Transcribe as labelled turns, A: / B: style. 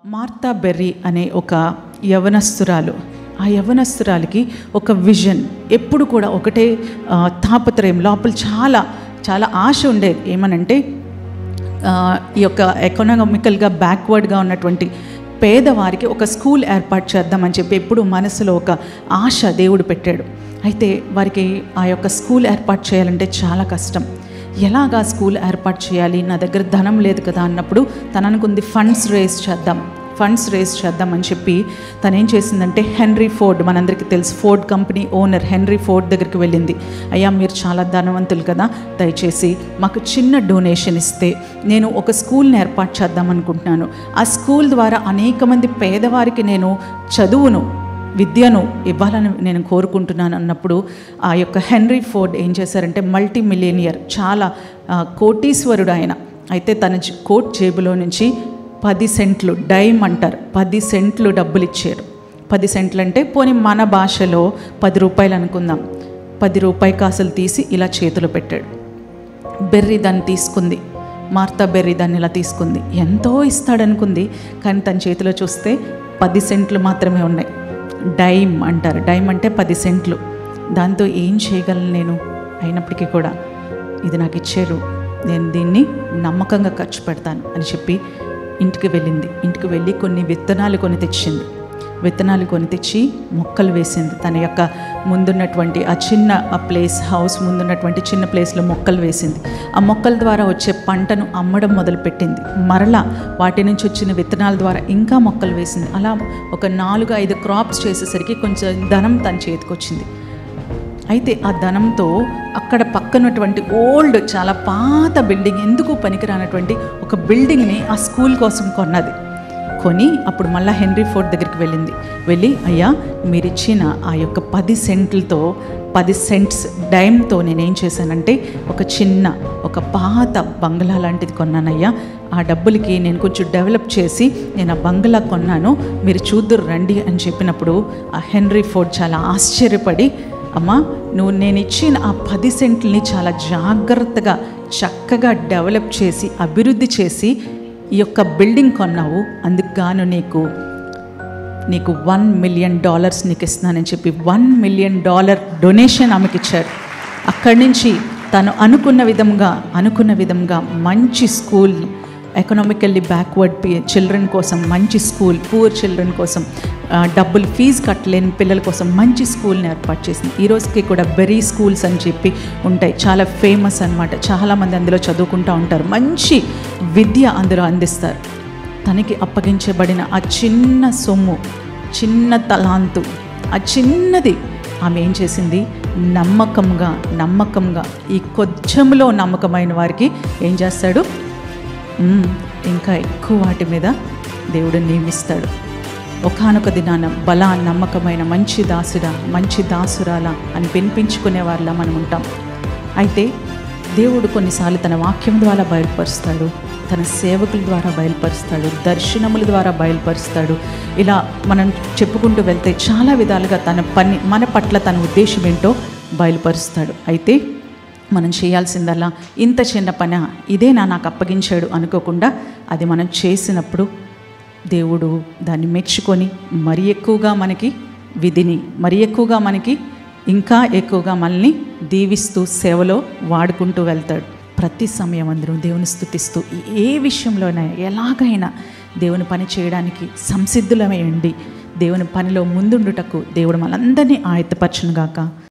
A: Martha berry అనే ఒక యవనస్తురాలు ఆ యవనస్తురాలికి ఒక విజన్ ఎప్పుడు కూడా ఒకటే ఆ, తాపత్రయం లోపల చాలా చాలా ఆశ ఉండేది ఏమనంటే ఆ, ఈ యొక్క ఎకనామికల్గా బ్యాక్వర్డ్గా ఉన్నటువంటి పేదవారికి ఒక స్కూల్ ఏర్పాటు చేద్దామని చెప్పి ఎప్పుడు మనసులో ఒక ఆశ దేవుడు పెట్టాడు అయితే వారికి ఆ యొక్క స్కూల్ ఏర్పాటు చేయాలంటే చాలా కష్టం ఎలాగా స్కూల్ ఏర్పాటు చేయాలి నా దగ్గర ధనం లేదు కదా అన్నప్పుడు తను అనుకుంది ఫండ్స్ రేస్ చేద్దాం ఫండ్స్ రేస్ చేద్దామని చెప్పి తను ఏం చేసిందంటే హెన్రీ ఫోర్డ్ మనందరికీ తెలుసు Ford company owner Henry Ford దగ్గరికి వెళ్ళింది అయ్యా మీరు చాలా ధనవంతులు కదా దయచేసి మాకు చిన్న డొనేషన్ ఇస్తే నేను ఒక స్కూల్ని ఏర్పాటు చేద్దాం అనుకుంటున్నాను ఆ స్కూల్ ద్వారా అనేక మంది పేదవారికి నేను చదువును విద్యను ఇవ్వాలని నేను కోరుకుంటున్నాను అన్నప్పుడు ఆ యొక్క హెన్రీ ఫోర్డ్ ఏం చేశారంటే మల్టీ మిలియనియర్ చాలా ఆ, కోటీశ్వరుడు ఆయన అయితే తన జ- కోట్ జేబులో నుంచి పది సెంట్లు డైమ్ అంటారు పది సెంట్లు డబ్బులు ఇచ్చారు పది సెంట్లు అంటే పోనీ మన భాషలో పది రూపాయలు అనుకుందాం పది రూపాయి కాసులు తీసి ఇలా చేతిలో పెట్టాడు బెర్రీ దాన్ని తీసుకుంది మార్తా బెర్రీ దాన్ని ఇలా తీసుకుంది ఎంతో ఇస్తాడనుకుంది కానీ తన చేతిలో చూస్తే పది సెంట్లు మాత్రమే ఉన్నాయి డైమ్ అంటారు డైమ్ అంటే పది సెంట్లు దాంతో ఏం చేయగలను నేను అయినప్పటికీ కూడా ఇది నాకు ఇచ్చారు నేను దీన్ని నమ్మకంగా ఖర్చు పెడతాను అని చెప్పి ఇంటికి వెళ్ళింది ఇంటికి వెళ్ళి కొన్ని విత్తనాలు కొని తెచ్చింది విత్తనాలు కొని తెచ్చి మొక్కలు వేసింది తన యొక్క ముందున్నటువంటి ఆ చిన్న ఆ ప్లేస్ హౌస్ ముందున్నటువంటి చిన్న ప్లేస్లో మొక్కలు వేసింది ఆ మొక్కల ద్వారా వచ్చే పంటను అమ్మడం మొదలుపెట్టింది మరలా వాటి నుంచి వచ్చిన విత్తనాల ద్వారా ఇంకా మొక్కలు వేసింది అలా ఒక నాలుగు ఐదు క్రాప్స్ చేసేసరికి కొంచెం ధనం తన చేతికి వచ్చింది అయితే ఆ ధనంతో అక్కడ పక్కనటువంటి ఓల్డ్ చాలా పాత బిల్డింగ్ ఎందుకు పనికిరానటువంటి ఒక బిల్డింగ్ని ఆ స్కూల్ కోసం కొన్నది కొని అప్పుడు మళ్ళీ హెన్రీ ఫోర్డ్ దగ్గరికి వెళ్ళింది వెళ్ళి అయ్యా మీరు ఇచ్చిన ఆ యొక్క పది సెంట్లతో పది సెంట్స్ డైమ్తో నేనేం చేశానంటే ఒక చిన్న ఒక పాత బంగ్లా లాంటిది కొన్నానయ్యా ఆ డబ్బులకి నేను కొంచెం డెవలప్ చేసి నేను ఆ బంగ్లా కొన్నాను మీరు చూద్దురు రండి అని చెప్పినప్పుడు ఆ హెన్రీ ఫోర్డ్ చాలా ఆశ్చర్యపడి అమ్మా నువ్వు నేను ఇచ్చిన ఆ పది సెంట్లని చాలా జాగ్రత్తగా చక్కగా డెవలప్ చేసి అభివృద్ధి చేసి ఈ యొక్క బిల్డింగ్ కొన్నావు అందుకు గాను నీకు నీకు వన్ మిలియన్ డాలర్స్ నీకు ఇస్తున్నానని చెప్పి వన్ మిలియన్ డాలర్ డొనేషన్ ఆమెకి ఇచ్చారు అక్కడి నుంచి తను అనుకున్న విధంగా అనుకున్న విధంగా మంచి స్కూల్ ఎకనామికల్లీ బ్యాక్వర్డ్ చిల్డ్రన్ కోసం మంచి స్కూల్ పూర్ చిల్డ్రన్ కోసం ఆ, డబ్బులు ఫీజు కట్టలేని పిల్లల కోసం మంచి స్కూల్ని ఏర్పాటు చేసింది ఈ రోజుకి కూడా బెరీ స్కూల్స్ అని చెప్పి ఉంటాయి చాలా ఫేమస్ అనమాట చాలామంది అందులో చదువుకుంటూ ఉంటారు మంచి విద్య అందులో అందిస్తారు తనకి అప్పగించబడిన ఆ చిన్న సొమ్ము చిన్న తలాంతు ఆ చిన్నది ఆమె ఏం చేసింది నమ్మకంగా నమ్మకంగా ఈ కొంచెంలో నమ్మకమైన వారికి ఏం చేస్తాడు మ్మ్, ఇంకా ఎక్కువ వాటి మీద దేవుడు నియమిస్తాడు ఒకానొక దినాన బల నమ్మకమైన మంచి దాసుడా మంచి దాసురాలా అని వినిపించుకునే వారిలా మనం ఉంటాం అయితే దేవుడు కొన్నిసార్లు తన వాక్యం ద్వారా బయలుపరుస్తాడు తన సేవకుల ద్వారా బయలుపరుస్తాడు దర్శనముల ద్వారా బయలుపరుస్తాడు ఇలా మనం చెప్పుకుంటూ వెళ్తే చాలా విధాలుగా తన పని మన పట్ల తన ఉద్దేశం ఏంటో బయలుపరుస్తాడు అయితే మనం చేయాల్సిందల్లా ఇంత చిన్న పని ఇదే నా నాకు అప్పగించాడు అనుకోకుండా అది మనం చేసినప్పుడు దేవుడు దాన్ని మెచ్చుకొని మరి ఎక్కువగా మనకి విధిని మరి ఎక్కువగా మనకి ఇంకా ఎక్కువగా మనల్ని దీవిస్తూ సేవలో వాడుకుంటూ వెళ్తాడు ప్రతి సమయం అందరూ దేవుని స్థుతిస్తూ ఏ విషయంలోనైనా ఎలాగైనా దేవుని పని చేయడానికి సంసిద్ధులమై ఉండి దేవుని పనిలో ముందుండుటకు దేవుడు మనందరినీ ఆయత్తపరచునుగాక